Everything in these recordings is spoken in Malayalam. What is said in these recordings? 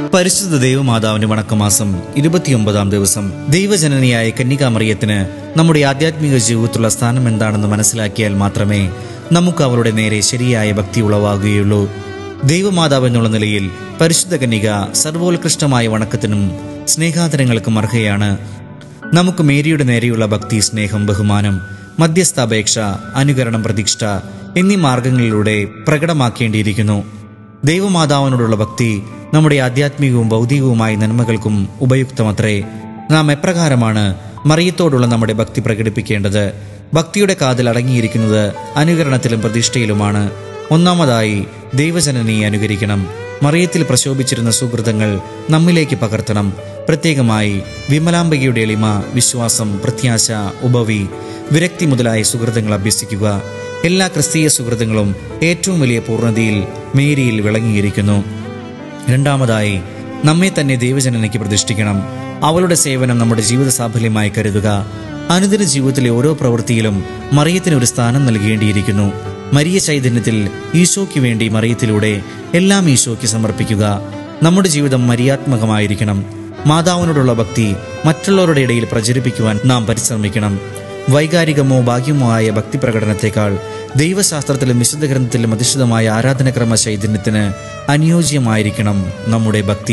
പരിശുദ്ധ ദൈവമാതാവിന്റെ വണക്കമാസം ഇരുപത്തിയൊമ്പതാം ദിവസം ദൈവജനനിയായ കന്യകാമറിയത്തിന് നമ്മുടെ ആധ്യാത്മിക ജീവിതത്തിലുള്ള സ്ഥാനം എന്താണെന്ന് മനസ്സിലാക്കിയാൽ മാത്രമേ നമുക്ക് അവളുടെ നേരെ ശരിയായ ഭക്തി ഉളവാകുകയുള്ളൂ ദൈവമാതാവ് എന്നുള്ള നിലയിൽ പരിശുദ്ധ കന്യക സർവോത്കൃഷ്ടമായ വണക്കത്തിനും സ്നേഹാദരങ്ങൾക്കും അർഹയാണ് നമുക്ക് മേരിയുടെ നേരെയുള്ള ഭക്തി സ്നേഹം ബഹുമാനം മധ്യസ്ഥാപേക്ഷ അനുകരണം പ്രതീക്ഷ എന്നീ മാർഗങ്ങളിലൂടെ പ്രകടമാക്കേണ്ടിയിരിക്കുന്നു ദൈവമാതാവിനോടുള്ള ഭക്തി നമ്മുടെ ആധ്യാത്മികവും ഭൗതികവുമായ നന്മകൾക്കും ഉപയുക്തമത്രേ നാം എപ്രകാരമാണ് മറിയത്തോടുള്ള നമ്മുടെ ഭക്തി പ്രകടിപ്പിക്കേണ്ടത് ഭക്തിയുടെ കാതിൽ അടങ്ങിയിരിക്കുന്നത് അനുകരണത്തിലും പ്രതിഷ്ഠയിലുമാണ് ഒന്നാമതായി ദൈവജനനെ അനുകരിക്കണം മറിയത്തിൽ പ്രശോഭിച്ചിരുന്ന സുഹൃതങ്ങൾ നമ്മിലേക്ക് പകർത്തണം പ്രത്യേകമായി വിമലാംബികയുടെ എളിമ വിശ്വാസം പ്രത്യാശ ഉപവി വിരക്തി മുതലായ സുഹൃതങ്ങൾ അഭ്യസിക്കുക എല്ലാ ക്രിസ്തീയ സുഹൃതങ്ങളും ഏറ്റവും വലിയ പൂർണ്ണതയിൽ മേരിയിൽ വിളങ്ങിയിരിക്കുന്നു രണ്ടാമതായി നമ്മെ തന്നെ ദൈവജനനയ്ക്ക് പ്രതിഷ്ഠിക്കണം അവളുടെ സേവനം നമ്മുടെ ജീവിത സാഫല്യമായി കരുതുക അനുദിന ജീവിതത്തിലെ ഓരോ പ്രവൃത്തിയിലും മറിയത്തിന് ഒരു സ്ഥാനം നൽകേണ്ടിയിരിക്കുന്നു മരിയ ചൈതന്യത്തിൽ ഈശോയ്ക്ക് വേണ്ടി മറിയത്തിലൂടെ എല്ലാം ഈശോയ്ക്ക് സമർപ്പിക്കുക നമ്മുടെ ജീവിതം മരിയാത്മകമായിരിക്കണം മാതാവിനോടുള്ള ഭക്തി മറ്റുള്ളവരുടെ ഇടയിൽ പ്രചരിപ്പിക്കുവാൻ നാം പരിശ്രമിക്കണം വൈകാരികമോ ഭാഗ്യമോ ആയ ഭക്തി പ്രകടനത്തെക്കാൾ ദൈവശാസ്ത്രത്തിലും വിശുദ്ധ ഗ്രന്ഥത്തിലും അധിഷ്ഠിതമായ ആരാധനക്രമ ചൈതന്യത്തിന് അനുയോജ്യമായിരിക്കണം നമ്മുടെ ഭക്തി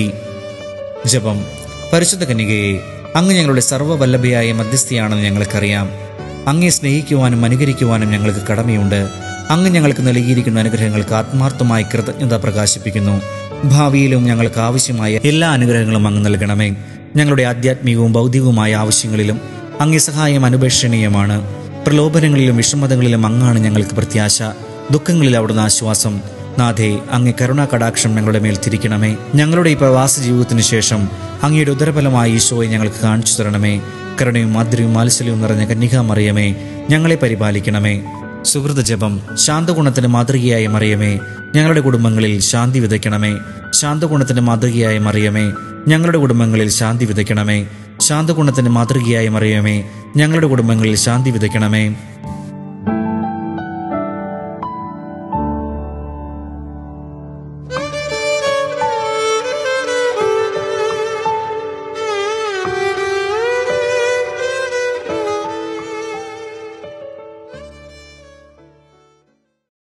ജപം പരിശുദ്ധ കന്യകയെ അങ്ങ് ഞങ്ങളുടെ സർവ്വവല്ലഭയായ മധ്യസ്ഥയാണെന്ന് ഞങ്ങൾക്കറിയാം അങ്ങേ സ്നേഹിക്കുവാനും അനുകരിക്കുവാനും ഞങ്ങൾക്ക് കടമയുണ്ട് അങ്ങ് ഞങ്ങൾക്ക് നൽകിയിരിക്കുന്ന അനുഗ്രഹങ്ങൾക്ക് ആത്മാർത്ഥമായി കൃതജ്ഞത പ്രകാശിപ്പിക്കുന്നു ഭാവിയിലും ഞങ്ങൾക്ക് ആവശ്യമായ എല്ലാ അനുഗ്രഹങ്ങളും അങ്ങ് നൽകണമേ ഞങ്ങളുടെ ആധ്യാത്മികവും ഭൗതികവുമായ ആവശ്യങ്ങളിലും അങ്ങേ സഹായം അനുപേക്ഷണീയമാണ് പ്രലോഭനങ്ങളിലും വിഷമതകളിലും അങ്ങാണ് ഞങ്ങൾക്ക് പ്രത്യാശ ദുഃഖങ്ങളിൽ അവിടുന്ന് ആശ്വാസം നാഥേ അങ്ങേ കരുണാ കടാക്ഷം ഞങ്ങളുടെ മേൽ തിരിക്കണമേ ഞങ്ങളുടെ ഈ പ്രവാസ ജീവിതത്തിന് ശേഷം അങ്ങയുടെ ഉദരഫലമായ ഈശോയെ ഞങ്ങൾക്ക് കാണിച്ചു തരണമേ കരുണയും മാധുര്യവും മാത്സല്യവും നിറഞ്ഞ കന്യകാമറിയമേ ഞങ്ങളെ പരിപാലിക്കണമേ സുഹൃത ജപം ശാന്തഗുണത്തിന് മാതൃകയായ മറിയമേ ഞങ്ങളുടെ കുടുംബങ്ങളിൽ ശാന്തി വിതയ്ക്കണമേ ശാന്തഗുണത്തിന് മാതൃകയായ മറിയമേ ഞങ്ങളുടെ കുടുംബങ്ങളിൽ ശാന്തി വിതയ്ക്കണമേ ശാന്തഗുണത്തിന് മാതൃകയായ മറിയമേ ഞങ്ങളുടെ കുടുംബങ്ങളിൽ ശാന്തി വിതയ്ക്കണമേ